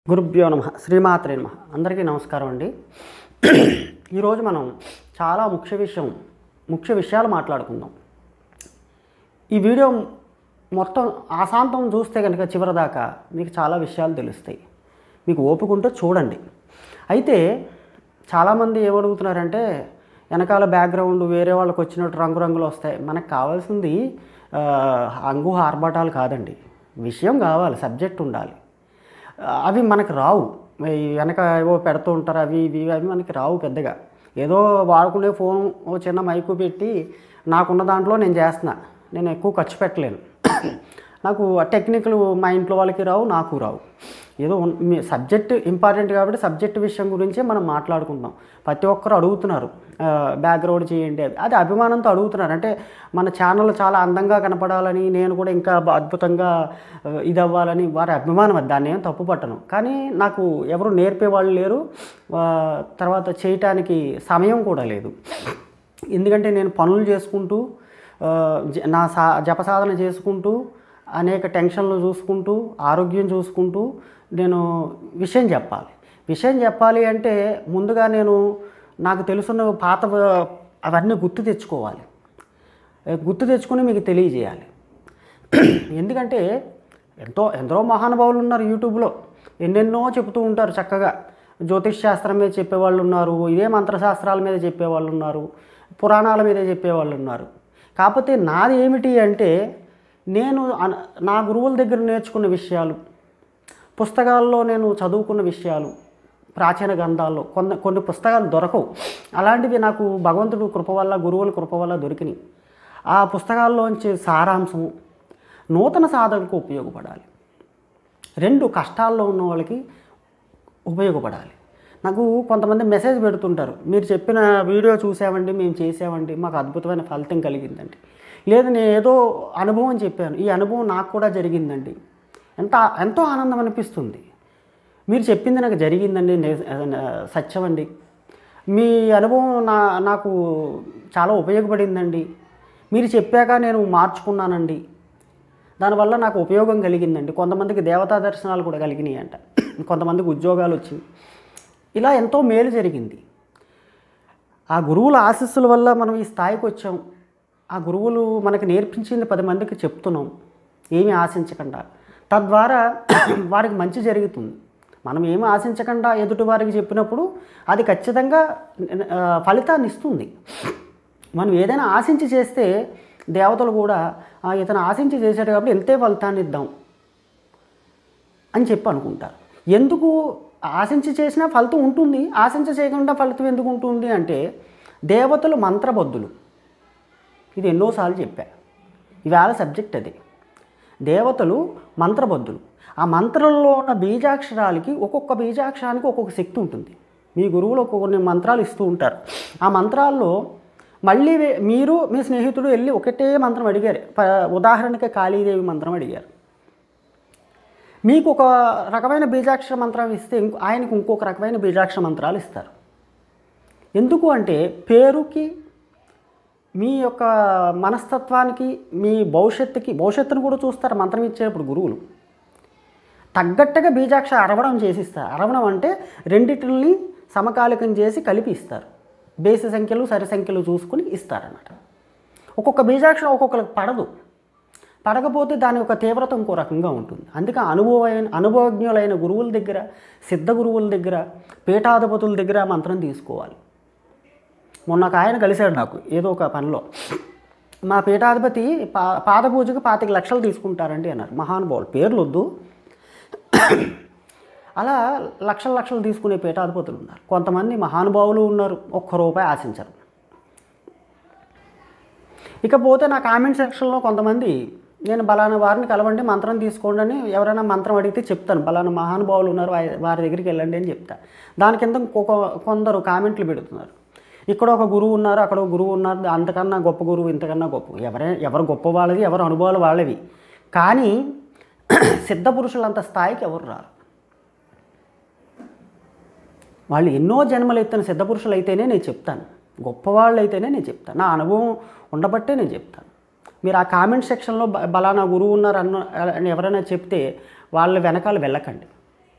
గురుభ్యో నమ శ్రీమాత్రే నమ అందరికీ నమస్కారం అండి ఈరోజు మనం చాలా ముఖ్య విషయం ముఖ్య విషయాలు మాట్లాడుకుందాం ఈ వీడియో మొత్తం ఆశాంతం చూస్తే కనుక చివరిదాకా మీకు చాలా విషయాలు తెలుస్తాయి మీకు ఓపిక ఉంటే చూడండి అయితే చాలామంది ఏమడుగుతున్నారంటే వెనకాల బ్యాక్గ్రౌండ్ వేరే వాళ్ళకి వచ్చినట్టు రంగురంగులు వస్తాయి మనకు కావాల్సింది ఆ, అంగు ఆర్భాటాలు కాదండి విషయం కావాలి సబ్జెక్ట్ ఉండాలి అవి మనకు రావు ఈ వెనక ఏవో పెడుతూ ఉంటారు అవి ఇవి అవి మనకి రావు పెద్దగా ఏదో వాడుకునే ఫోన్ ఓ చిన్న మైకు పెట్టి నాకున్న దాంట్లో నేను చేస్తున్నా నేను ఎక్కువ ఖర్చు పెట్టలేను నాకు టెక్నికల్ మా ఇంట్లో వాళ్ళకి రావు నాకు రావు ఏదో ఉన్- మీ సబ్జెక్ట్ ఇంపార్టెంట్ కాబట్టి సబ్జెక్ట్ విషయం గురించే మనం మాట్లాడుకుంటాం ప్రతి ఒక్కరు అడుగుతున్నారు బ్యాక్గ్రౌండ్ చేయండి అది అది అభిమానంతో అడుగుతున్నారు అంటే మన ఛానల్ చాలా అందంగా కనపడాలని నేను కూడా ఇంకా బ- అద్భుతంగా ఆ, ఇది అవ్వాలని వారి అభిమానం అది దాన్ని ఏం తప్పు పట్టను కానీ నాకు ఎవరు నేర్పేవాళ్ళు లేరు ఆ, తర్వాత చేయటానికి సమయం కూడా లేదు ఎందుకంటే నేను పనులు చేసుకుంటూ ఆ, జ- నా సా జపసాధన చేసుకుంటూ అనేక టెన్షన్లు చూసుకుంటూ ఆరోగ్యం చూసుకుంటూ నేను విషయం చెప్పాలి విషయం చెప్పాలి అంటే ముందుగా నేను నాకు తెలుసున్న పాత వ- అవన్నీ గుర్తు తెచ్చుకోవాలి ఏ, గుర్తు తెచ్చుకొని మీకు తెలియజేయాలి ఎందుకంటే ఎంతో ఎందరో మహానుభావులు ఉన్నారు యూట్యూబ్లో ఎన్నెన్నో చెబుతూ ఉంటారు చక్కగా జ్యోతిష్ శాస్త్రం మీద చెప్పేవాళ్ళు ఉన్నారు ఇదే మంత్రశాస్త్రాల మీద చెప్పేవాళ్ళు ఉన్నారు పురాణాల మీద చెప్పేవాళ్ళు ఉన్నారు కాకపోతే నాది ఏమిటి అంటే నేను అన- నా గురువుల దగ్గర నేర్చుకున్న విషయాలు పుస్తకాల్లో నేను చదువుకున్న విషయాలు ప్రాచీన గ్రంథాల్లో కొన్ని కొన్ని పుస్తకాలు దొరకవు అలాంటివి నాకు భగవంతుడు కృప వల్ల గురువుల కృప వల్ల దొరికినాయి ఆ పుస్తకాల్లోంచి సారాంశం నూతన సాధనకు ఉపయోగపడాలి రెండు కష్టాల్లో ఉన్న వాళ్ళకి ఉపయోగపడాలి నాకు కొంతమంది మెసేజ్ పెడుతుంటారు మీరు చెప్పిన వీడియో చూసామండి మేము చేసామండి మాకు అద్భుతమైన ఫలితం కలిగిందండి లేదు నేను ఏదో అనుభవం చెప్పాను ఈ అనుభవం నాకు కూడా జరిగిందండి ఎంత ఎంతో ఆనందం అనిపిస్తుంది మీరు చెప్పింది నాకు జరిగిందండి నే- సత్యం అండి మీ అనుభవం నా నాకు చాలా ఉపయోగపడిందండి మీరు చెప్పాక నేను మార్చుకున్నానండి దానివల్ల నాకు ఉపయోగం కలిగిందండి కొంతమందికి దేవతా దర్శనాలు కూడా కలిగినాయి అంట కొంతమందికి ఉద్యోగాలు వచ్చినాయి ఇలా ఎంతో మేలు జరిగింది ఆ గురువుల ఆశీస్సుల వల్ల మనం ఈ స్థాయికి వచ్చాం ఆ గురువులు మనకి నేర్పించింది పది మందికి చెప్తున్నాం ఏమీ ఆశించకుండా తద్వారా వారికి మంచి జరుగుతుంది మనం ఏమి ఆశించకుండా ఎదుటి వారికి చెప్పినప్పుడు అది ఖచ్చితంగా ఆ, ఫలితాన్ని ఇస్తుంది మనం ఏదైనా ఆశించి చేస్తే దేవతలు కూడా "ఆ, ఇతను ఆశించి చేశాడు కాబట్టి ఎంతే ఫలితాన్ని ఇద్దాం అని చెప్పి అనుకుంటారు ఎందుకు ఆశించి చేసినా ఫలితం ఉంటుంది ఆశించి చేయకుండా ఫలితం ఎందుకు ఉంటుంది అంటే దేవతలు మంత్రబద్ధులు ఇది ఎన్నోసార్లు చెప్పా ఇవాళ సబ్జెక్ట్ అది దేవతలు మంత్రబద్ధులు ఆ మంత్రంలో ఉన్న బీజాక్షరాలకి ఒక్కొక్క బీజాక్షరానికి ఒక్కొక్క శక్తి ఉంటుంది మీ గురువులు కొన్ని మంత్రాలు ఇస్తూ ఉంటారు ఆ మంత్రాల్లో మళ్ళీ వే- మీరు మీ స్నేహితుడు వెళ్ళి ఒకటే మంత్రం అడిగారు ప- ఉదాహరణకి కాళీదేవి మంత్రం అడిగారు మీకు ఒక రకమైన బీజాక్షర మంత్రం ఇస్తే ఇంకో ఆయనకు ఇంకొక రకమైన బీజాక్షర మంత్రాలు ఇస్తారు ఎందుకు అంటే పేరుకి మీ యొక్క మనస్తత్వానికి మీ భవిష్యత్తుకి భవిష్యత్తును కూడా చూస్తారు మంత్రం ఇచ్చేటప్పుడు గురువులు తగ్గట్టుగా బీజాక్షర అరవడం చేసిస్తారు అరవడం అంటే రెండిటిని సమకాలికం చేసి కలిపి ఇస్తారు బేసి సంఖ్యలు సరి సంఖ్యలు చూసుకుని ఇస్తారన్నమాట ఒక్కొక్క బీజాక్షరం ఒక్కొక్కరికి పడదు పడకపోతే దాని యొక్క తీవ్రత ఇంకో రకంగా ఉంటుంది అందుకే అనుభవమైన అనుభవజ్ఞులైన గురువుల దగ్గర సిద్ధ గురువుల దగ్గర పీఠాధిపతుల దగ్గర ఆ మంత్రం తీసుకోవాలి మొన్న ఒక ఆయన కలిశాడు నాకు ఏదో ఒక పనిలో మా పీఠాధిపతి పా పాద పూజకు పాతిక లక్షలు తీసుకుంటారండి అన్నారు మహానుభావులు పేర్లు వద్దు అలా లక్షల లక్షలు తీసుకునే పీఠాధిపతులు ఉన్నారు కొంతమంది మహానుభావులు ఉన్నారు ఒక్క రూపాయి ఆశించరు ఇకపోతే నా కామెంట్ సెక్షన్లో కొంతమంది నేను బలానా వారిని కలవండి మంత్రం తీసుకోండి అని ఎవరైనా మంత్రం అడిగితే చెప్తాను బలానా మహానుభావులు ఉన్నారు వారి- వారి దగ్గరికి వెళ్ళండి అని చెప్తా దాని కింద ఇంకొక కొందరు కామెంట్లు పెడుతున్నారు ఇక్కడ ఒక గురువు ఉన్నారు అక్కడ ఒక గురువు ఉన్నారు అంతకన్నా గొప్ప గురువు ఇంతకన్నా గొప్ప ఎవరే ఎవరు గొప్ప వాళ్ళది ఎవరు అనుభవాలు వాళ్ళవి కానీ సిద్ధ పురుషులంత స్థాయికి ఎవరు రారు వాళ్ళు ఎన్నో జన్మలు ఎత్తిన సిద్ధపురుషులు అయితేనే నేను చెప్తాను గొప్పవాళ్ళు అయితేనే నేను చెప్తాను నా అనుభవం ఉండబట్టే నేను చెప్తాను మీరు ఆ కామెంట్ సెక్షన్లో బ- బలానా గురువు ఉన్నారు అన్న అని ఎవరైనా చెప్తే వాళ్ళ వెనకాల వెళ్ళకండి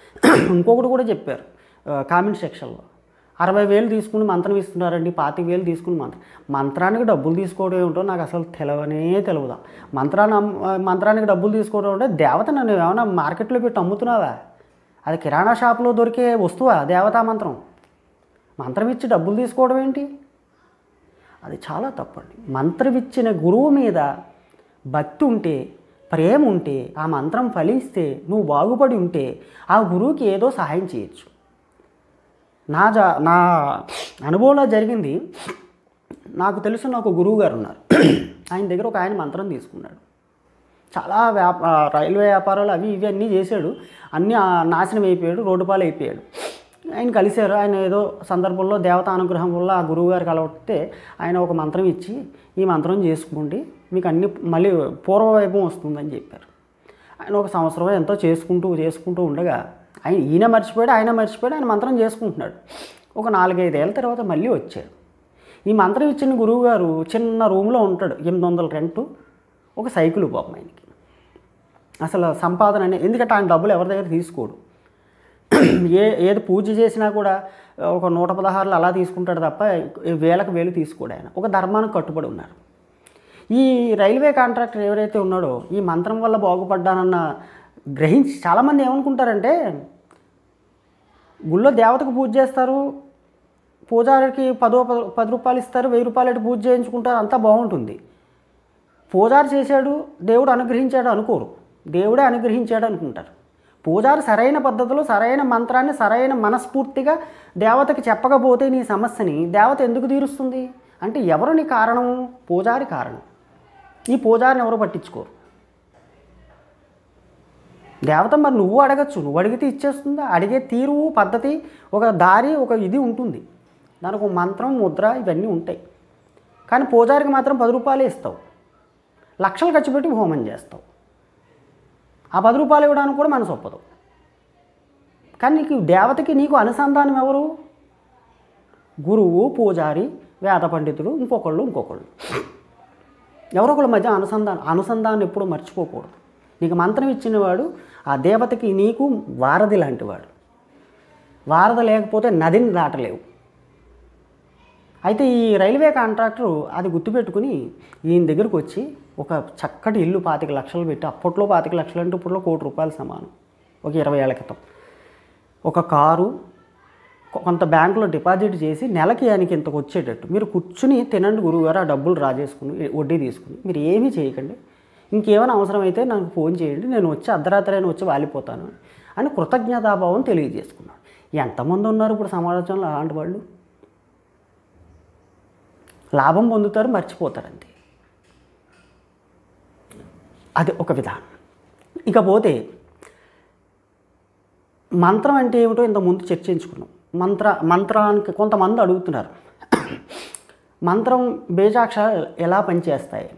ఇంకొకటి కూడా చెప్పారు ఆ, కామెంట్ సెక్షన్లో అరవై వేలు తీసుకుని మంత్రం ఇస్తున్నారండి పాతిక వేలు తీసుకుని మంత్రం మంత్రానికి డబ్బులు తీసుకోవడం ఏమిటో నాకు అసలు తెలవనే తెలియదా మంత్రాన్ని అమ్- ఆ, మంత్రానికి డబ్బులు తీసుకోవడం అంటే దేవత నన్ను ఏమైనా మార్కెట్లో పెట్టి అమ్ముతున్నావా అది కిరాణా షాప్లో దొరికే వస్తువా దేవతా మంత్రం మంత్రం ఇచ్చి డబ్బులు తీసుకోవడం ఏంటి అది చాలా తప్పండి మంత్రం ఇచ్చిన గురువు మీద భక్తి ఉంటే ప్రేమ ఉంటే ఆ మంత్రం ఫలిస్తే నువ్వు బాగుపడి ఉంటే ఆ గురువుకి ఏదో సహాయం చేయొచ్చు నా జా నా అనుభవంలో జరిగింది నాకు తెలిసిన ఒక గురువు గారు ఉన్నారు ఆయన దగ్గర ఒక ఆయన మంత్రం తీసుకున్నాడు చాలా వ్యాప ఆ, రైల్వే వ్యాపారాలు అవి ఇవి అన్నీ చేశాడు అన్నీ ఆ, నాశనం అయిపోయాడు రోడ్డు పాలు అయిపోయాడు ఆయన కలిశారు ఆయన ఏదో సందర్భంలో దేవత అనుగ్రహం వల్ల ఆ గురువు గారు కలవస్తే ఆయన ఒక మంత్రం ఇచ్చి ఈ మంత్రం చేసుకోండి మీకు అన్ని మళ్ళీ పూర్వవైభవం వస్తుందని చెప్పారు ఆయన ఒక సంవత్సరం ఎంతో చేసుకుంటూ చేసుకుంటూ ఉండగా ఆయన ఈయన మర్చిపోయాడు ఆయన మర్చిపోయాడు ఆయన మంత్రం చేసుకుంటున్నాడు ఒక నాలుగైదేళ్ళ తర్వాత మళ్ళీ వచ్చాడు ఈ మంత్రం ఇచ్చిన గురువు గారు చిన్న రూమ్లో ఉంటాడు ఎనిమిది వందల రెంటు ఒక సైకిల్ పాపం ఆయనకి అసలు సంపాదన అనే ఎందుకంటే ఆయన డబ్బులు ఎవరి దగ్గర తీసుకోడు ఏ ఏది పూజ చేసినా కూడా ఒక నూట పదహారులు అలా తీసుకుంటాడు తప్ప వేలకు వేలు తీసుకోడు ఆయన ఒక ధర్మానికి కట్టుబడి ఉన్నారు ఈ రైల్వే కాంట్రాక్టర్ ఎవరైతే ఉన్నాడో ఈ మంత్రం వల్ల బాగుపడ్డానన్న గ్రహించి చాలామంది ఏమనుకుంటారంటే గుళ్ళో దేవతకు పూజ చేస్తారు పూజారికి పదో పది పది రూపాయలు ఇస్తారు వెయ్యి రూపాయలు ఇటు పూజ చేయించుకుంటారు అంతా బాగుంటుంది పూజారి చేశాడు దేవుడు అనుగ్రహించాడు అనుకోరు దేవుడే అనుగ్రహించాడు అనుకుంటారు పూజారి సరైన పద్ధతిలో సరైన మంత్రాన్ని సరైన మనస్ఫూర్తిగా దేవతకి చెప్పకపోతే నీ సమస్యని దేవత ఎందుకు తీరుస్తుంది అంటే ఎవరు నీ కారణం పూజారి కారణం ఈ పూజారిని ఎవరు పట్టించుకోరు దేవత మరి నువ్వు అడగచ్చు నువ్వు అడిగితే ఇచ్చేస్తుందా అడిగే తీరు పద్ధతి ఒక దారి ఒక ఇది ఉంటుంది దానికి ఒక మంత్రం ముద్ర ఇవన్నీ ఉంటాయి కానీ పూజారికి మాత్రం పది రూపాయలే ఇస్తావు లక్షలు ఖర్చు పెట్టి హోమం చేస్తావు ఆ పది రూపాయలు ఇవ్వడానికి కూడా మనసు ఒప్పదు కానీ నీకు దేవతకి నీకు అనుసంధానం ఎవరు గురువు పూజారి వేద పండితుడు ఇంకొకళ్ళు ఇంకొకళ్ళు ఎవరో ఒకళ్ళ మధ్య అనుసంధానం అనుసంధానం ఎప్పుడు మర్చిపోకూడదు నీకు మంత్రం ఇచ్చినవాడు ఆ దేవతకి నీకు వారధి లాంటివాడు వారధి లేకపోతే నదిని దాటలేవు అయితే ఈ రైల్వే కాంట్రాక్టరు అది గుర్తుపెట్టుకుని ఈయన దగ్గరకు వచ్చి ఒక చక్కటి ఇల్లు పాతిక లక్షలు పెట్టి అప్పట్లో పాతిక లక్షలు అంటే ఇప్పట్లో కోటి రూపాయలు సమానం ఒక ఇరవై ఏళ్ళ క్రితం ఒక కారు కొ- కొంత బ్యాంకులో డిపాజిట్ చేసి నెలకి ఆయనకి ఇంతకు వచ్చేటట్టు మీరు కూర్చుని తినండి గురువుగారు ఆ డబ్బులు డ్రా చేసుకుని వడ్డీ తీసుకుని మీరు ఏమీ చేయకండి ఇంకేమైనా అవసరమైతే నాకు ఫోన్ చేయండి నేను వచ్చి అర్ధరాత్రి అయినా వచ్చి వాలిపోతాను అని కృతజ్ఞతాభావం తెలియజేసుకున్నాడు ఎంతమంది ఉన్నారు ఇప్పుడు సమాజంలో అలాంటి వాళ్ళు లాభం పొందుతారు మర్చిపోతారు అంతే అది ఒక విధానం ఇకపోతే మంత్రం అంటే ఏమిటో ఇంత ముందు చర్చించుకున్నాం మంత్ర మంత్రానికి కొంతమంది అడుగుతున్నారు మంత్రం బీజాక్షరాలు ఎలా పనిచేస్తాయి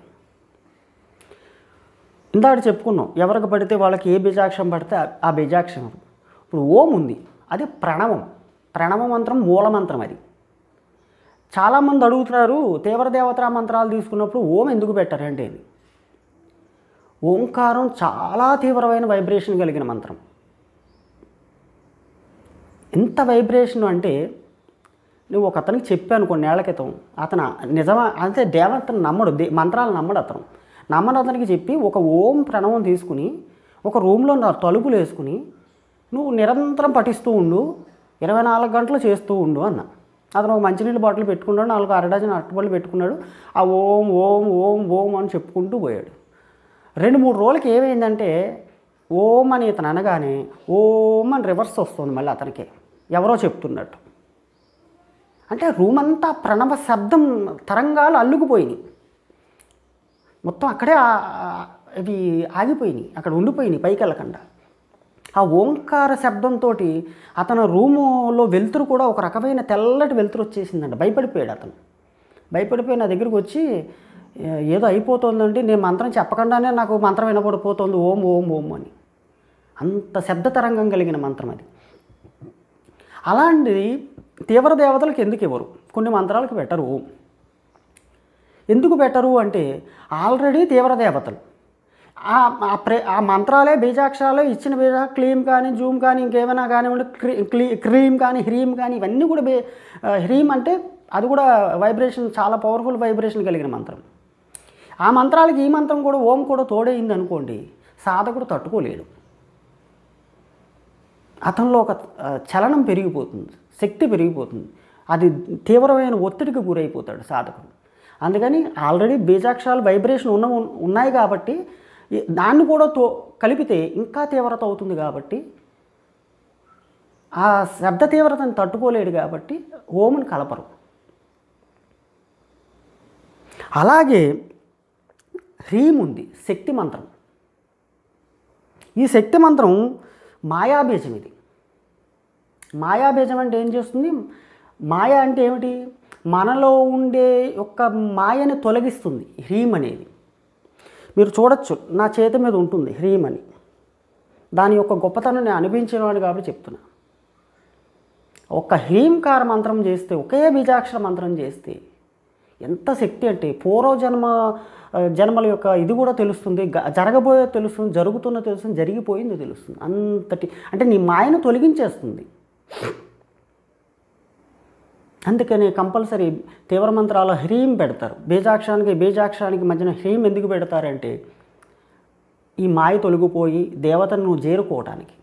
ఇందాక చెప్పుకున్నాం ఎవరికి పడితే వాళ్ళకి ఏ బీజాక్షరం పడితే ఆ- ఆ బీజాక్షరం ఇప్పుడు ఓం ఉంది అది ప్రణవం ప్రణవ మంత్రం మూల మంత్రం అది చాలామంది అడుగుతున్నారు తీవ్ర దేవతా మంత్రాలు తీసుకున్నప్పుడు ఓం ఎందుకు పెట్టారంటే అని ఓంకారం చాలా తీవ్రమైన వైబ్రేషన్ కలిగిన మంత్రం ఎంత వైబ్రేషన్ అంటే నువ్వు ఒక అతనికి చెప్పాను కొన్నేళ్ల క్రితం అతను నిజమా అంటే దేవతను నమ్మడు దే మంత్రాలు నమ్మడు అతను నమ్మడు అతనికి చెప్పి ఒక ఓం ప్రణవం తీసుకుని ఒక రూమ్లో నా తలుపులు వేసుకుని నువ్వు నిరంతరం పఠిస్తూ ఉండు ఇరవై నాలుగు గంటలు చేస్తూ ఉండు అన్న అతను ఒక మంచినీళ్ళ బాటిల్ పెట్టుకున్నాడు నాలుగు అరడజన్ అరటిపళ్ళు పెట్టుకున్నాడు ఆ ఓం ఓం ఓం ఓం అని చెప్పుకుంటూ పోయాడు రెండు మూడు రోజులకి ఏమైందంటే ఓం అని ఇతను అనగానే ఓం అని రివర్స్ వస్తుంది మళ్ళీ అతనికి ఎవరో చెప్తున్నట్టు అంటే రూమ్ అంతా ప్రణవ శబ్దం తరంగాలు అల్లుకుపోయినాయి మొత్తం అక్కడే ఆ- ఆ- ఇవి ఆగిపోయినాయి అక్కడ ఉండిపోయినాయి పైకి వెళ్ళకుండా ఆ ఓంకార శబ్దంతో అతను రూములో వెలుతురు కూడా ఒక రకమైన తెల్లటి వెలుతురు వచ్చేసిందంట భయపడిపోయాడు అతను భయపడిపోయి నా దగ్గరికి వచ్చి "ఏ- ఏదో అయిపోతుందండి నేను మంత్రం చెప్పకుండానే నాకు మంత్రం వినపడిపోతుంది ఓం ఓం ఓం అని అంత శబ్ద తరంగం కలిగిన మంత్రం అది అలాంటిది తీవ్ర దేవతలకు ఎందుకు ఇవ్వరు కొన్ని మంత్రాలకు పెట్టరు ఓం ఎందుకు పెట్టరు అంటే ఆల్రెడీ తీవ్ర దేవతలు ఆ ఆ ప్రే ఆ మంత్రాలే బీజాక్షరాలే ఇచ్చిన బీజ క్లీమ్ కానీ జూమ్ కానీ ఇంకేమైనా కానివ్వండి క్రీ క్లీ క్రీమ్ కానీ హ్రీమ్ కానీ ఇవన్నీ కూడా బే ఆ, హ్రీమ్ అంటే అది కూడా వైబ్రేషన్ చాలా పవర్ఫుల్ వైబ్రేషన్ కలిగిన మంత్రం ఆ మంత్రాలకి ఈ మంత్రం కూడా ఓం కూడా తోడైంది అనుకోండి సాధకుడు తట్టుకోలేడు అతనిలో ఒక ఆ, చలనం పెరిగిపోతుంది శక్తి పెరిగిపోతుంది అది తీవ్రమైన ఒత్తిడికి గురైపోతాడు సాధకుడు అందుకని ఆల్రెడీ బీజాక్షరాలు వైబ్రేషన్ ఉన్న ఉన్నాయి కాబట్టి ఈ- దాన్ని కూడా తో కలిపితే ఇంకా తీవ్రత అవుతుంది కాబట్టి ఆ శబ్ద తీవ్రతను తట్టుకోలేడు కాబట్టి ఓముని కలపరు అలాగే హ్రీం ఉంది శక్తి మంత్రం ఈ శక్తి మంత్రం మాయాబీజం ఇది మాయాబీజం అంటే ఏం చేస్తుంది మాయ అంటే ఏమిటి మనలో ఉండే యొక్క మాయని తొలగిస్తుంది హ్రీం అనేది మీరు చూడొచ్చు నా చేతి మీద ఉంటుంది హ్రీం అని దాని యొక్క గొప్పతనం నేను అనుభవించినవాడు కాబట్టి చెప్తున్నా ఒక్క హ్రీంకార మంత్రం చేస్తే ఒకే బీజాక్షర మంత్రం చేస్తే ఎంత శక్తి అంటే పూర్వజన్మ ఆ, జన్మల యొక్క ఇది కూడా తెలుస్తుంది గ- జరగబోయే తెలుస్తుంది జరుగుతున్న తెలుస్తుంది జరిగిపోయింది తెలుస్తుంది అంతటి అంటే నీ మాయను తొలగించేస్తుంది అందుకని కంపల్సరీ తీవ్ర మంత్రాలు హ్రీం పెడతారు బీజాక్షరానికి బీజాక్షరానికి మధ్యన హ్రీం ఎందుకు పెడతారంటే ఈ మాయ తొలగిపోయి దేవతను నువ్వు చేరుకోవటానికి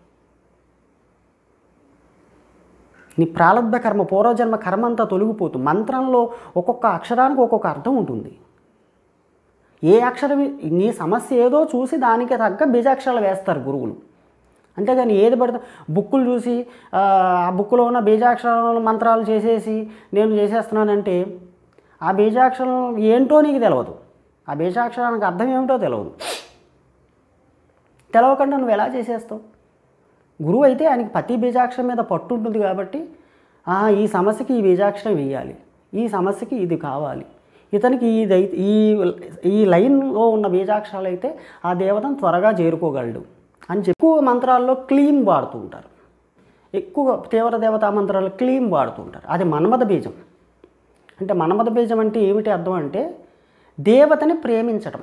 నీ ప్రారంభ కర్మ పూర్వజన్మ కర్మ అంతా తొలగిపోతుంది మంత్రంలో ఒక్కొక్క అక్షరానికి ఒక్కొక్క అర్థం ఉంటుంది ఏ అక్షరం నీ సమస్య ఏదో చూసి దానికి తగ్గ బీజాక్షరాలు వేస్తారు గురువులు అంతేగాని ఏది పడితే బుక్కులు చూసి ఆ ఆ బుక్కులో ఉన్న బీజాక్షరాల మంత్రాలు చేసేసి నేను చేసేస్తున్నానంటే ఆ బీజాక్షరం ఏంటో నీకు తెలియదు ఆ బీజాక్షరానికి అర్థం ఏమిటో తెలియదు తెలవకుండా నువ్వు ఎలా చేసేస్తావు గురువు అయితే ఆయనకి ప్రతి బీజాక్షరం మీద పట్టు ఉంటుంది కాబట్టి "ఆ, ఈ సమస్యకి ఈ బీజాక్షరం వేయాలి ఈ సమస్యకి ఇది కావాలి ఇతనికి ఇది అయితే ఈ ఈ లైన్లో ఉన్న బీజాక్షరాలు అయితే ఆ దేవతను త్వరగా చేరుకోగలడు అని చెప్పి ఎక్కువ మంత్రాల్లో క్లీమ్ వాడుతూ ఉంటారు ఎక్కువ తీవ్ర దేవతా మంత్రాలు క్లీమ్ వాడుతూ ఉంటారు అది మన్మథ బీజం అంటే మన్మథ బీజం అంటే ఏమిటి అర్థం అంటే దేవతని ప్రేమించటం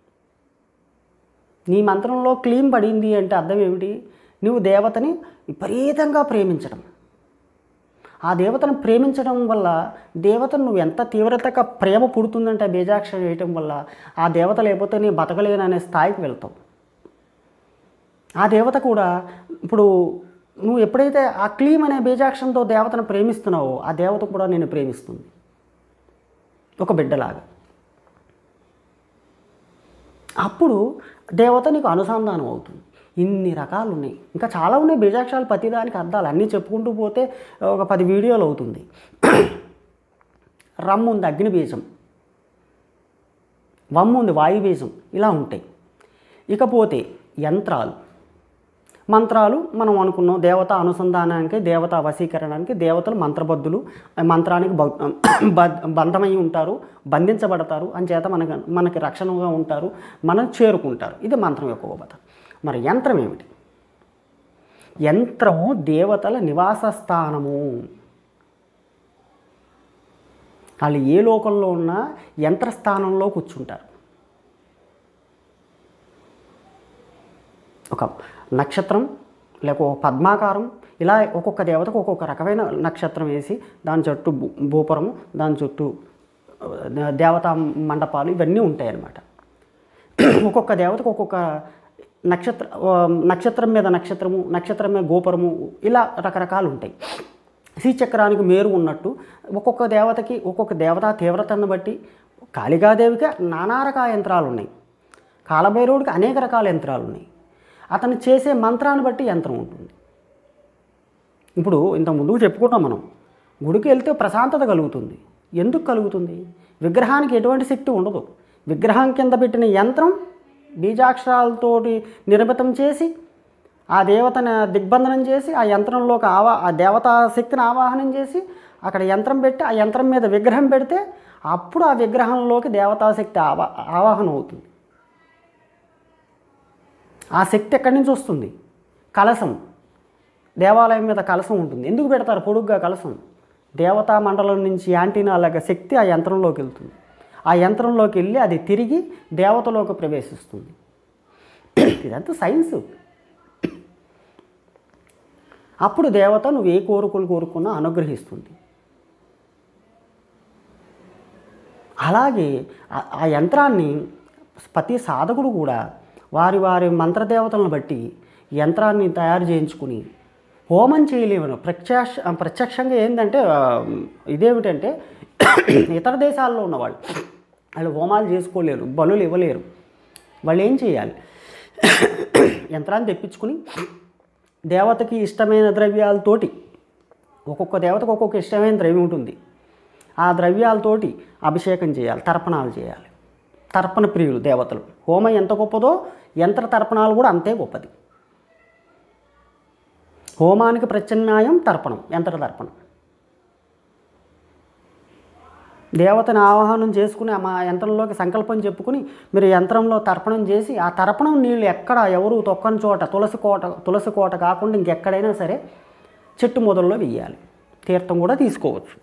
నీ మంత్రంలో క్లీం పడింది అంటే అర్థం ఏమిటి నువ్వు దేవతని విపరీతంగా ప్రేమించడం ఆ దేవతను ప్రేమించడం వల్ల దేవతను నువ్వు ఎంత తీవ్రతగా ప్రేమ పుడుతుందంటే ఆ బీజాక్షరం వేయటం వల్ల ఆ దేవత లేకపోతే నీ బతకలేననే స్థాయికి వెళ్తావు ఆ దేవత కూడా ఇప్పుడు నువ్వు ఎప్పుడైతే ఆ క్లీమ్ అనే బీజాక్షరంతో దేవతను ప్రేమిస్తున్నావో ఆ దేవత కూడా నేను ప్రేమిస్తుంది ఒక బిడ్డలాగా అప్పుడు దేవత నీకు అనుసంధానం అవుతుంది ఇన్ని రకాలు ఉన్నాయి ఇంకా చాలా ఉన్నాయి బీజాక్షరాలు ప్రతిదానికి అర్థాలు అన్నీ చెప్పుకుంటూ పోతే ఒక పది వీడియోలు అవుతుంది రమ్ము ఉంది అగ్ని బీజం వమ్ము ఉంది వాయు బీజం ఇలా ఉంటాయి ఇకపోతే యంత్రాలు మంత్రాలు మనం అనుకున్నాం దేవత అనుసంధానానికి దేవత వశీకరణానికి దేవతలు మంత్రబద్ధులు ఆ మంత్రానికి బ- బ- బంధమై ఉంటారు బంధించబడతారు అని చేత మనకు మనకి రక్షణగా ఉంటారు మనం చేరుకుంటారు ఇది మంత్రం యొక్క గొప్పత మరి యంత్రం ఏమిటి యంత్రము దేవతల నివాస స్థానము వాళ్ళు ఏ లోకంలో ఉన్నా యంత్రస్థానంలో కూర్చుంటారు ఒక నక్షత్రం లేక ఒక పద్మాకారం ఇలా ఒక్కొక్క దేవతకు ఒక్కొక్క రకమైన నక్షత్రం వేసి దాని చుట్టూ భూ- భూపురము దాని చుట్టూ ఆ, దేవతా మండపాలు ఇవన్నీ ఉంటాయి అన్నమాట ఒక్కొక్క దేవతకు ఒక్కొక్క నక్షత్ర ఆ, నక్షత్రం మీద నక్షత్రము నక్షత్రం మీద గోపురము ఇలా రకరకాలు ఉంటాయి శ్రీచక్రానికి మేరు ఉన్నట్టు ఒక్కొక్క దేవతకి ఒక్కొక్క దేవతా తీవ్రతను బట్టి కాళికాదేవికి నానా రకాల యంత్రాలు ఉన్నాయి కాలభైరవుడికి అనేక రకాల యంత్రాలు ఉన్నాయి అతను చేసే మంత్రాన్ని బట్టి యంత్రం ఉంటుంది ఇప్పుడు ఇంత ముందుకు చెప్పుకుంటాం మనం గుడికి వెళ్తే ప్రశాంతత కలుగుతుంది ఎందుకు కలుగుతుంది విగ్రహానికి ఎటువంటి శక్తి ఉండదు విగ్రహం కింద పెట్టిన యంత్రం బీజాక్షరాలతోటి నిర్మితం చేసి ఆ దేవతని దిగ్బంధనం చేసి ఆ యంత్రంలోకి ఆవా ఆ దేవతా శక్తిని ఆవాహనం చేసి అక్కడ యంత్రం పెట్టి ఆ యంత్రం మీద విగ్రహం పెడితే అప్పుడు ఆ విగ్రహంలోకి దేవతా శక్తి ఆవా ఆవాహనం అవుతుంది ఆ శక్తి ఎక్కడి నుంచి వస్తుంది కలశం దేవాలయం మీద కలశం ఉంటుంది ఎందుకు పెడతారు పొడుగ్గా కలశం దేవతా మండలం నుంచి యాంటీనా లాగా శక్తి ఆ యంత్రంలోకి వెళ్తుంది ఆ యంత్రంలోకి వెళ్ళి అది తిరిగి దేవతలోకి ప్రవేశిస్తుంది ఇదంతా సైన్స్ అప్పుడు దేవత నువ్వు ఏ కోరికలు కోరుకున్నా అనుగ్రహిస్తుంది అలాగే ఆ- ఆ యంత్రాన్ని ప్రతి సాధకుడు కూడా వారి వారి మంత్రదేవతలను బట్టి యంత్రాన్ని తయారు చేయించుకుని హోమం చేయలేమను ప్రత్యక్ష ప్రత్యక్షంగా ఏంటంటే ఆ, ఇదేమిటంటే ఇతర దేశాల్లో ఉన్నవాళ్ళు వాళ్ళు హోమాలు చేసుకోలేరు బలులు ఇవ్వలేరు వాళ్ళు ఏం చేయాలి యంత్రాన్ని తెప్పించుకుని దేవతకి ఇష్టమైన ద్రవ్యాలతోటి ఒక్కొక్క దేవతకు ఒక్కొక్క ఇష్టమైన ద్రవ్యం ఉంటుంది ఆ ద్రవ్యాలతోటి అభిషేకం చేయాలి తర్పణాలు చేయాలి తర్పణ ప్రియులు దేవతలు హోమం ఎంత గొప్పదో యంత్ర తర్పణాలు కూడా అంతే గొప్పది హోమానికి ప్రత్యామ్నాయం తర్పణం యంత్ర తర్పణం దేవతని ఆవాహనం చేసుకుని మా యంత్రంలోకి సంకల్పం చెప్పుకుని మీరు యంత్రంలో తర్పణం చేసి ఆ తర్పణం నీళ్ళు ఎక్కడ ఎవరు తొక్కని చోట తులసి కోట తులసి కోట కాకుండా ఇంకెక్కడైనా సరే చెట్టు మొదల్లో వెయ్యాలి తీర్థం కూడా తీసుకోవచ్చు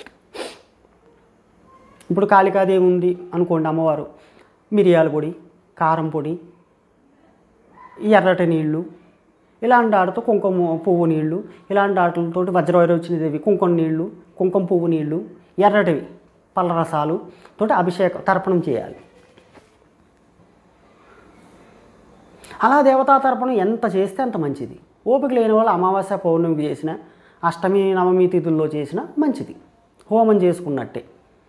ఇప్పుడు కాళికాదేవి ఉంది అనుకోండి అమ్మవారు మిరియాల పొడి కారం పొడి ఎర్రటి నీళ్ళు ఇలాంటి ఆటతో కుంకుమ పువ్వు నీళ్ళు ఇలాంటి ఆటలతోటి వజ్రవైరోచినదేవి కుంకుమ నీళ్ళు కుంకుమ పువ్వు నీళ్ళు ఎర్రటివి పళ్ళరసాలు తోటి అభిషేకం తర్పణం చేయాలి అలా దేవతా తర్పణం ఎంత చేస్తే అంత మంచిది ఓపిక లేని వాళ్ళు అమావాస్య పౌర్ణమి చేసిన అష్టమి నవమి తిథుల్లో చేసిన మంచిది హోమం చేసుకున్నట్టే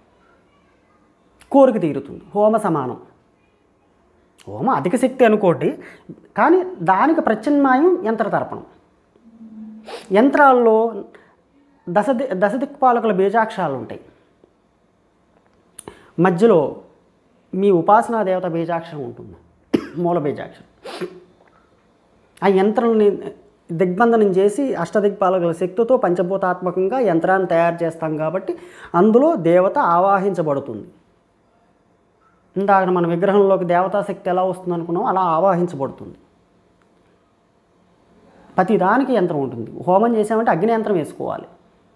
కోరిక తీరుతుంది హోమ సమానం హోమ అధిక శక్తి అనుకోండి కానీ దానికి ప్రత్యామ్నాయం యంత్ర తర్పణం యంత్రాల్లో దశ దశదిక్పాలకుల బీజాక్షరాలు ఉంటాయి మధ్యలో మీ ఉపాసనా దేవత బీజాక్షరం ఉంటుంది మూల బీజాక్షరం ఆ యంత్రాన్ని దిగ్బంధనం చేసి అష్టదిక్పాలకుల శక్తితో పంచభూతాత్మకంగా యంత్రాన్ని తయారు చేస్తాం కాబట్టి అందులో దేవత ఆవాహించబడుతుంది ఇందాక మన విగ్రహంలోకి దేవతా శక్తి ఎలా వస్తుంది అనుకున్నాం అలా ఆవాహించబడుతుంది ప్రతి దానికి యంత్రం ఉంటుంది హోమం చేసామంటే అగ్ని యంత్రం వేసుకోవాలి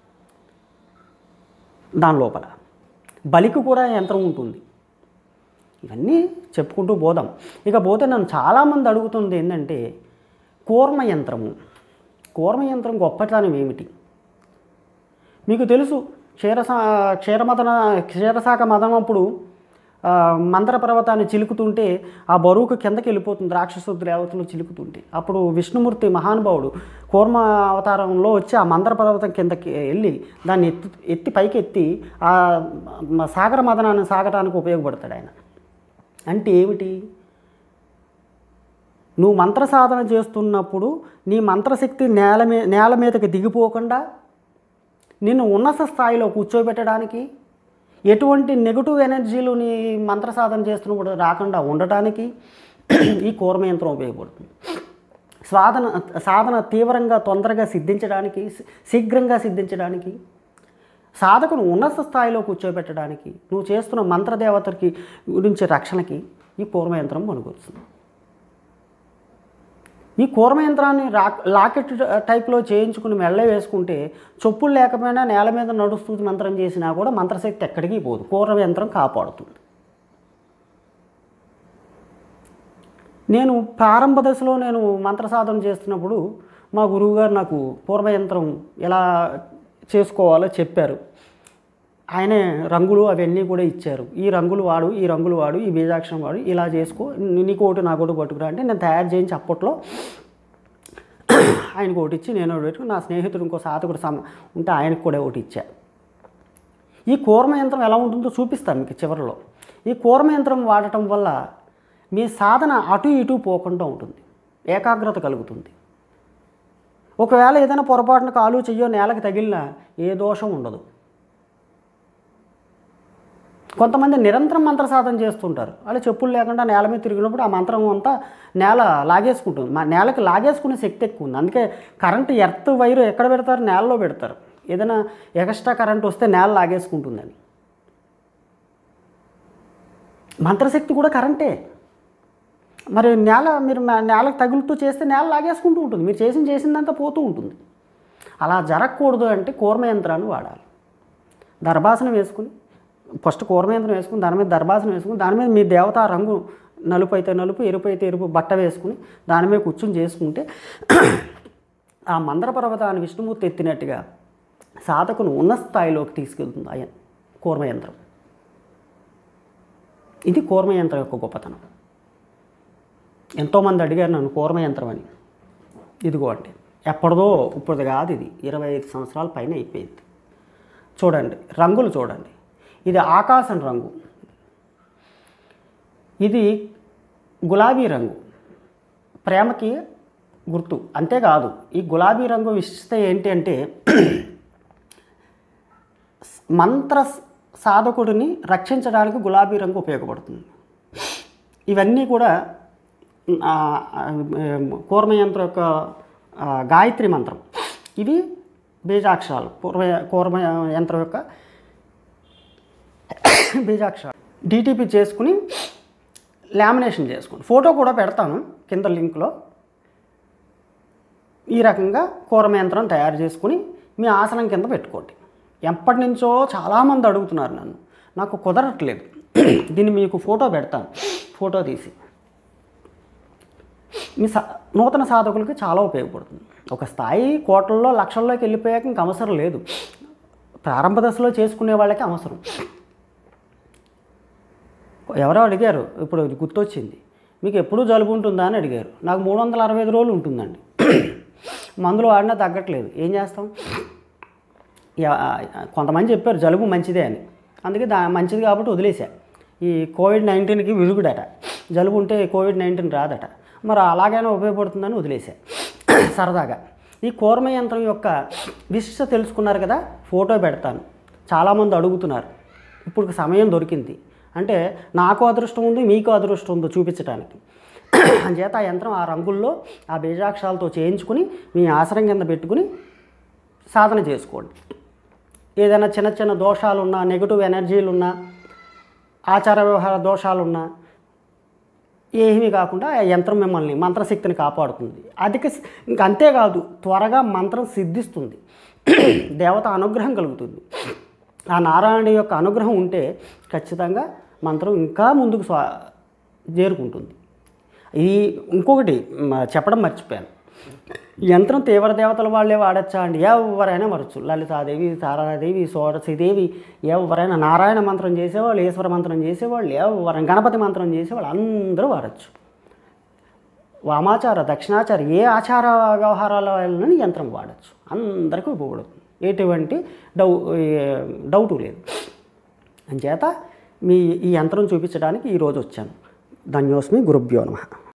దాని లోపల బలికి కూడా యంత్రం ఉంటుంది ఇవన్నీ చెప్పుకుంటూ పోదాం ఇక పోతే నన్ను చాలామంది అడుగుతుంది ఏంటంటే కూర్మ యంత్రము కూర్మ యంత్రం గొప్పతనం ఏమిటి మీకు తెలుసు క్షీరసా క్షీరమదన క్షీరశాఖ మదం అప్పుడు ఆ, మంత్ర పర్వతాన్ని చిలుకుతుంటే ఆ బరువుకు కిందకి వెళ్ళిపోతుంది రాక్షస దేవతలు చిలుకుతుంటే అప్పుడు విష్ణుమూర్తి మహానుభావుడు కూర్మ అవతారంలో వచ్చి ఆ మంత్ర పర్వతం కిందకి వెళ్ళి దాన్ని ఎత్తి ఎత్తి పైకి ఎత్తి ఆ మ- సాగర మదనాన్ని సాగటానికి ఉపయోగపడతాడు ఆయన అంటే ఏమిటి నువ్వు మంత్ర సాధన చేస్తున్నప్పుడు నీ మంత్రశక్తి నేల మీ నేల మీదకి దిగిపోకుండా నిన్ను ఉన్నత స్థాయిలో కూర్చోబెట్టడానికి ఎటువంటి నెగటివ్ ఎనర్జీలు నీ మంత్ర సాధన చేస్తున్నప్పుడు రాకుండా ఉండటానికి ఈ కూర్మ యంత్రం ఉపయోగపడుతుంది సాధన సాధన తీవ్రంగా తొందరగా సిద్ధించడానికి శీఘ్రంగా సిద్ధించడానికి సాధకును ఉన్నత స్థాయిలో కూర్చోబెట్టడానికి నువ్వు చేస్తున్న మంత్రదేవతకి గురించి రక్షణకి ఈ కూర్మ యంత్రం పనికొస్తుంది ఈ కూర్మ యంత్రాన్ని రా లాకెట్ టైప్లో చేయించుకుని మెళ్ళ వేసుకుంటే చెప్పులు లేకపోయినా నేల మీద నడుస్తూ మంత్రం చేసినా కూడా మంత్రశక్తి ఎక్కడికి పోదు కూర్మ యంత్రం కాపాడుతుంది నేను ప్రారంభ దశలో నేను మంత్ర సాధన చేస్తున్నప్పుడు మా గురువుగారు నాకు పూర్వయంత్రం ఎలా చేసుకోవాలో చెప్పారు ఆయనే రంగులు అవన్నీ కూడా ఇచ్చారు ఈ రంగులు వాడు ఈ రంగులు వాడు ఈ బీజాక్షరం వాడు ఇలా చేసుకో నీకు ఒకటి నాకు ఒకటి పట్టుకురా అంటే నేను తయారు చేయించి అప్పట్లో ఆయనకు ఒకటి ఇచ్చి నేను ఒకటి పెట్టుకుని నా స్నేహితుడు ఇంకో సాధకుడు సమ ఉంటే ఆయనకు కూడా ఒకటి ఇచ్చా ఈ కూర్మ యంత్రం ఎలా ఉంటుందో చూపిస్తాను మీకు చివరిలో ఈ కూర్మ యంత్రం వాడటం వల్ల మీ సాధన అటు ఇటు పోకుండా ఉంటుంది ఏకాగ్రత కలుగుతుంది ఒకవేళ ఏదైనా పొరపాటున కాలు చెయ్యో నేలకు తగిలినా ఏ దోషం ఉండదు కొంతమంది నిరంతరం మంత్ర సాధన చేస్తుంటారు వాళ్ళు చెప్పులు లేకుండా నేల మీద తిరిగినప్పుడు ఆ మంత్రం అంతా నేల లాగేసుకుంటుంది మా నేలకి లాగేసుకునే శక్తి ఎక్కువ ఉంది అందుకే కరెంటు ఎర్త్ వైరు ఎక్కడ పెడతారు నేలలో పెడతారు ఏదైనా ఎక్స్ట్రా కరెంట్ వస్తే నేల లాగేసుకుంటుందని మంత్రశక్తి కూడా కరెంటే మరి నేల మీరు మా- నేలకు తగులుతూ చేస్తే నేల లాగేసుకుంటూ ఉంటుంది మీరు చేసిన చేసిందంతా పోతూ ఉంటుంది అలా జరగకూడదు అంటే కూర్మ యంత్రాన్ని వాడాలి దర్భాసనం వేసుకుని ఫస్ట్ కూర్మ యంత్రం వేసుకుని దాని మీద దర్భాసనం వేసుకుని దాని మీద మీ దేవత రంగు నలుపు అయితే నలుపు ఎరుపు అయితే ఎరుపు బట్ట వేసుకుని దాని మీద కూర్చుని చేసుకుంటే ఆ మందర పర్వతాన్ని విష్ణుమూర్తి ఎత్తినట్టుగా సాధకును ఉన్న స్థాయిలోకి తీసుకెళ్తుంది ఆయన కూర్మ యంత్రం ఇది కూర్మ యంత్రం యొక్క గొప్పతనం ఎంతోమంది అడిగారు నన్ను కూర్మ యంత్రం అని ఇదిగో అండి ఎప్పటిదో ఇప్పుడు కాదు ఇది ఇరవై ఐదు సంవత్సరాల పైన అయిపోయింది చూడండి రంగులు చూడండి ఇది ఆకాశం రంగు ఇది గులాబీ రంగు ప్రేమకి గుర్తు అంతేకాదు ఈ గులాబీ రంగు విశిష్టత ఏంటి అంటే మంత్ర సాధకుడిని రక్షించడానికి గులాబీ రంగు ఉపయోగపడుతుంది ఇవన్నీ కూడా ఆ, ఆ, కూర్మ యంత్రం యొక్క ఆ, గాయత్రి మంత్రం ఇవి బీజాక్షరాలు పూర్వ కూర్మ యంత్రం యొక్క బీజాక్షరాలు డిటిపి చేసుకుని లామినేషన్ చేసుకోండి ఫోటో కూడా పెడతాను కింద లింక్లో ఈ రకంగా కూరమ యంత్రం తయారు చేసుకుని మీ ఆసనం కింద పెట్టుకోండి ఎప్పటి నుంచో చాలామంది అడుగుతున్నారు నన్ను నాకు కుదరట్లేదు దీన్ని మీకు ఫోటో పెడతాను ఫోటో తీసి మీ సా నూతన సాధకులకి చాలా ఉపయోగపడుతుంది ఒక స్థాయి కోట్లలో లక్షల్లోకి వెళ్ళిపోయాక ఇంక అవసరం లేదు ప్రారంభ దశలో చేసుకునే వాళ్ళకి అవసరం ఎవరో అడిగారు ఇప్పుడు ఇది గుర్తొచ్చింది మీకు ఎప్పుడూ జలుబు ఉంటుందా అని అడిగారు నాకు మూడు వందల అరవై ఐదు రోజులు ఉంటుందండి మందులు వాడినా తగ్గట్లేదు ఏం చేస్తాం యా- కొంతమంది చెప్పారు జలుబు మంచిదే అని అందుకే దా మంచిది కాబట్టి వదిలేశా ఈ కోవిడ్ నైన్టీన్కి విరుగుడట జలుబు ఉంటే కోవిడ్ నైన్టీన్ రాదట మరి అలాగైనా ఉపయోగపడుతుందని వదిలేశా సరదాగా ఈ కూర్మ యంత్రం యొక్క విశిష్టత తెలుసుకున్నారు కదా ఫోటో పెడతాను చాలామంది అడుగుతున్నారు ఇప్పుడు సమయం దొరికింది అంటే నాకు అదృష్టం ఉంది మీకు అదృష్టం ఉందో చూపించడానికి అంచేత ఆ యంత్రం ఆ రంగుల్లో ఆ బీజాక్షరాలతో చేయించుకుని మీ ఆసనం కింద పెట్టుకుని సాధన చేసుకోండి ఏదైనా చిన్న చిన్న దోషాలున్నా నెగిటివ్ ఎనర్జీలు ఉన్నా ఆచార వ్యవహార దోషాలున్నా ఏమీ కాకుండా ఆ యంత్రం మిమ్మల్ని మంత్రశక్తిని కాపాడుతుంది అధిక ఇంక అంతేకాదు త్వరగా మంత్రం సిద్ధిస్తుంది దేవత అనుగ్రహం కలుగుతుంది ఆ నారాయణ యొక్క అనుగ్రహం ఉంటే ఖచ్చితంగా మంత్రం ఇంకా ముందుకు స్వా చేరుకుంటుంది ఇది ఇంకొకటి మ, చెప్పడం మర్చిపోయాను ఈ యంత్రం తీవ్ర దేవతల వాళ్ళే వాడచ్చా అండి ఎవరైనా మరచ్చు లలితాదేవి తారాదేవి సోరసిదేవి ఎవరైనా నారాయణ మంత్రం చేసేవాళ్ళు ఈశ్వర మంత్రం చేసేవాళ్ళు ఎవరైనా గణపతి మంత్రం చేసేవాళ్ళు అందరూ వాడచ్చు వామాచార దక్షిణాచార ఏ ఆచార వ్యవహారాల వలన యంత్రం వాడచ్చు అందరికీ ఉపయోగపడుతుంది ఎటువంటి డౌ ఏ- డౌటు లేదు అంచేత మీ ఈ యంత్రం చూపించడానికి ఈరోజు వచ్చాను ధన్యోస్మి గురుభ్యో నమ